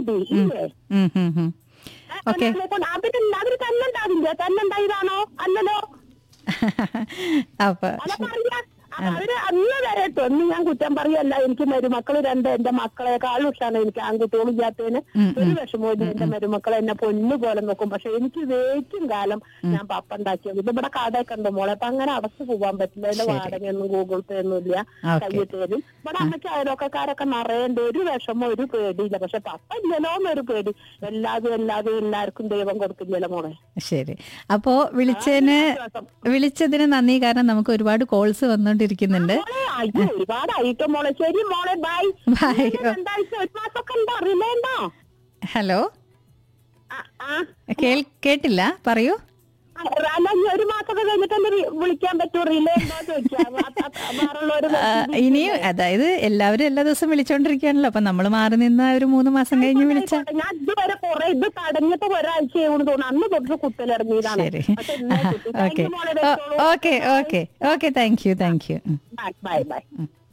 വേണ്ടി ഇല്ലേ ഉം, ഉം, ഉം. ഓക്കെ അവര് അവര് തന്നെ ഉണ്ടാവില്ല തന്നെ ഉണ്ടായതാണോ അല്ലല്ലോ അപ്പൊ അതൊക്കെ അറിയാം അപ്പൊ അവര് അന്ന് വരെ കേട്ടോ അന്ന് ഞാൻ കുറ്റം പറയല്ല എനിക്ക് മരുമക്കള് രണ്ട് എന്റെ മക്കളെക്കാളും ഇഷ്ടമാണ് എനിക്ക് ആൺകുട്ടികളും ഇല്ലാത്തതിന് ഒരു വിഷമവും എന്റെ മരുമക്കളെ എന്നെ പൊന്നു പോലെ നോക്കും പക്ഷെ എനിക്ക് വേക്കും കാലം ഞാൻ പപ്പ ഉണ്ടാക്കിയത് ഇത് ഇവിടെ കടയൊക്കെ ഉണ്ട് മോളെ അപ്പൊ അങ്ങനെ അടച്ചു പോകാൻ പറ്റില്ല അതിന്റെ വാടകയൊന്നും ഗൂഗിൾ പേ ഒന്നും ഇല്ല ഓക്കെ കയ്യിൽ തരും ഇവിടെ അമ്മയ്ക്ക് അയൽവക്കക്കാരൊക്കെ നിറയുണ്ട് ഒരു വിഷമം ഒരു പേടിയില്ല പക്ഷെ പപ്പ ഇല്ലല്ലോ എന്നൊരു പേടി എല്ലാതും എല്ലാതും എല്ലാവർക്കും ദൈവം കൊടുക്കില്ലല്ലോ മോളെ ശരി അപ്പോ വിളിച്ചതിന് വിളിച്ചതിന് നന്ദി കാരണം നമുക്ക് ഒരുപാട് കോൾസ് വന്നോണ്ടിരിക്കുന്നുണ്ട് മോളെ അയ്യോ ഒരുപാട് ആയിട്ടോ മോളെ ശരി മോളെ ബൈ Bye. രണ്ടാഴ്ച ഒരു മാസമൊക്കെ ഉണ്ടോ റിലേ ഉണ്ടോ ഹലോ ആ, ആ കേൾ കേട്ടില്ല പറയൂ ആ, അല്ല ഈ ഒരു മാസമൊക്കെ കഴിഞ്ഞിട്ട് എന്നെ വി- വിളിക്കാൻ പറ്റൂ റിലേ ഉണ്ടോ ചോദിക്കാം വേറുള്ളവര് ആ, ഇനിയും അതായത് എല്ലാവരും എല്ലാ ദിവസവും വിളിച്ചോണ്ടിരിക്കുകയാണല്ലോ അപ്പൊ നമ്മൾ മാറി നിന്ന് ഒരു മൂന്ന് മാസം കഴിഞ്ഞ് വിളിച്ച ഞാൻ ഇതുവരെ കുറെ ഇത് തടഞ്ഞിട്ട് ഒരാഴ്ചയോട് തോന്നുന്നു അന്ന് തൊട്ട് കുത്തലിറങ്ങിയതാണ് ശരി പക്ഷെ ഇന്നേ കിട്ടി. Thank ഓക്കെ you മോളെ, വെച്ചോളൂ. Okay okay okay thank you thank you bye bye by